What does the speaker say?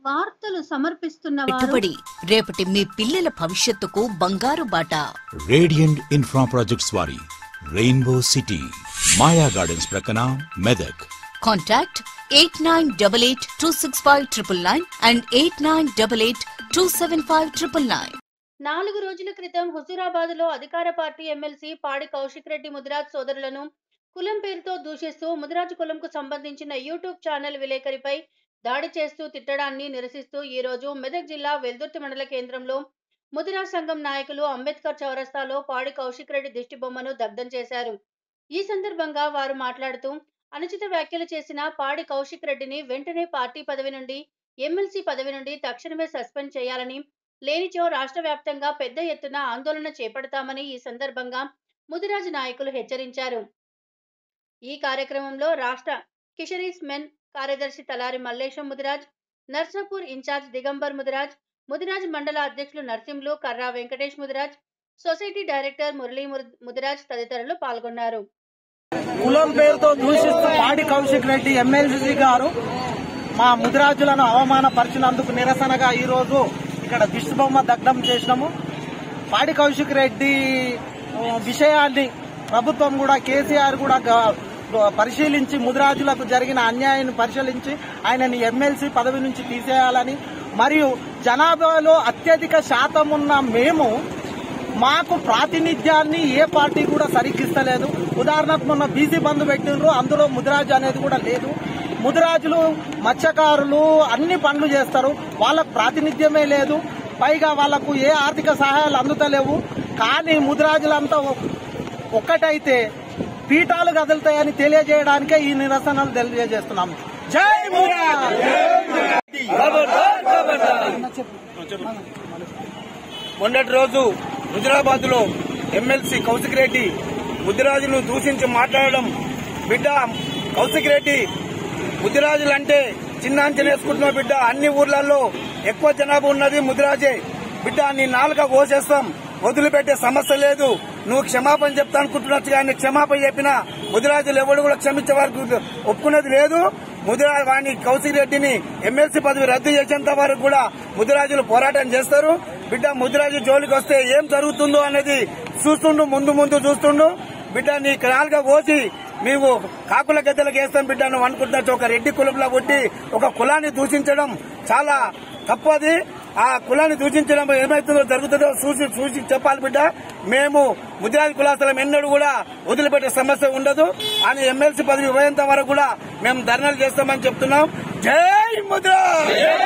వార్తలు సమర్పిస్తున్న వారు పెట్టుబడి రేపటి మీ పిల్లల భవిష్యత్తుకు బంగారు బాట రేడియంట్ ఇన్ఫ్రా ప్రాజెక్ట్స్ వారి రెయిన్బో సిటీ మాయా గార్డెన్స్ ప్రక్కన Medak contact eight nine double eight two six five triple nine and eight nine double eight two seven five triple nine నాలుగు రోజుల క్రితం హుజూరాబాద్ లో అధికార పార్టీ ఎమ్మెల్సీ పాడి కౌశిక్ రెడ్డి ముదిరాజ్ సోదరులను కులం పేరుతో దూషిస్తూ ముదిరాజ్ కులంకు సంబంధించిన యూట్యూబ్ ఛానల్ విలేకరిపై దాడి చేస్తూ తిట్టడాన్ని నిరసిస్తూ ఈ రోజు మెదక్ జిల్లా వెల్దుర్తి మండల కేంద్రంలో ముదిరాజ్ సంఘం నాయకులు అంబేద్కర్ చౌరస్తాలో పాడి కౌశిక్ రెడ్డి దిష్టి బొమ్మను దగ్ధం చేశారు ఈ సందర్భంగా వారు మాట్లాడుతూ అనుచిత వ్యాఖ్యలు చేసిన పాడి కౌశిక్ రెడ్డిని వెంటనే పార్టీ పదవి నుండి ఎమ్మెల్సీ పదవి నుండి తక్షణమే సస్పెండ్ చేయాలని లేనిచో రాష్ట్ర వ్యాప్తంగా పెద్ద ఎత్తున ఆందోళన చేపడతామని ఈ సందర్భంగా ముదిరాజు నాయకులు హెచ్చరించారు ఈ కార్యక్రమంలో రాష్ట్ర కిషరీస్ మెన్ కార్యదర్శి తలారి మల్లేశం ముదిరాజ్ నర్సాపూర్ ఇన్ఛార్జ్ దిగంబర్ ముదిరాజ్ ముదిరాజ్ మండల అధ్యక్షులు నర్సింహులు కర్రా వెంకటేష్ ముదిరాజ్ సొసైటీ డైరెక్టర్ మురళీ ముర్- ముదిరాజ్ తదితరులు పాల్గొన్నారు కులం పేరుతో దూషిస్తూ పాడి కౌశిక్ రెడ్డి ఎమ్మెల్సీ గారు మా ముదిరాజులను అవమానపరిచినందుకు నిరసనగా ఈ రోజు ఇక్కడ దిష్టిబొమ్మ దగ్ధం చేసినాము పాడి కౌశిక్ రెడ్డి ఆ, విషయాన్ని ప్రభుత్వం కూడా కేసీఆర్ కూడా గ- పరిశీలించి ముదిరాజులకు జరిగిన అన్యాయాన్ని పరిశీలించి ఆయనని ఎమ్మెల్సీ పదవి నుంచి తీసేయాలని మరియు జనాభాలో అత్యధిక శాతం ఉన్న మేము మాకు ప్రాతినిధ్యాన్ని ఏ పార్టీ కూడా సరిగ్గిస్తలేదు ఉదాహరణకు మొన్న బీసీ బంధు పెట్టినరు అందులో ముదిరాజు అనేది కూడా లేదు ముదిరాజులు మత్స్యకారులు అన్ని పనులు చేస్తారు వాళ్ళకు ప్రాతినిధ్యమే లేదు పైగా వాళ్లకు ఏ ఆర్థిక సహాయాలు అందుతలేవు కానీ ముదిరాజులంతా ఒ- ఒక్కటైతే పీఠాలు కదులుతాయని తెలియజేయడానికే ఈ నిరసనలు తెలియజేస్తున్నాం జై ముదిరాజ్ మొన్నటి రోజు హుజరాబాద్ లో ఎమ్మెల్సీ కౌశిక్ రెడ్డి ముద్దిరాజును దూషించి మాట్లాడడం బిడ్డ కౌశిక్ రెడ్డి ముద్దిరాజులు అంటే చిన్న అంచనా వేసుకుంటున్న బిడ్డ అన్ని ఊర్లలో ఎక్కువ జనాభా ఉన్నది ముద్దిరాజే బిడ్డ నీ నాలుక కోసేస్తాం వదిలిపెట్టే సమస్య లేదు నువ్వు క్షమాపణ చెప్తా అనుకుంటున్నట్టు కానీ క్షమాపణ చెప్పిన ముదిరాజులు ఎవడు కూడా క్షమించే వారికి ఒప్పుకునేది లేదు ముదిరా వాణి కౌశిక్ రెడ్డిని ఎమ్మెల్సీ పదవి రద్దు చేసేంత వరకు కూడా ముదిరాజులు పోరాటం చేస్తారు బిడ్డ ముదిరాజు జోలికి వస్తే ఏం జరుగుతుందో అనేది చూస్తుండు ముందు ముందు చూస్తుండు బిడ్డ నీ నాలుగా కోసి నీవు కాకుల గద్దెలకు వేస్తాం బిడ్డ నువ్వు అనుకుంటున్నట్టు ఒక రెడ్డి కులంలో కొట్టి ఒక కులాన్ని దూషించడం చాలా తప్పది ఆ కులాన్ని దూషించడం ఏమైతుందో జరుగుతుందో చూసి చూసి చెప్పాలి బిడ్డ మేము ముదిరాజు కులాస్థలం ఎన్నడూ కూడా వదిలిపెట్టే సమస్య ఉండదు అని ఎమ్మెల్సీ పదవి పోయేంత వరకు కూడా మేము ధర్నాలు చేస్తామని చెప్తున్నాం జై ముద్రా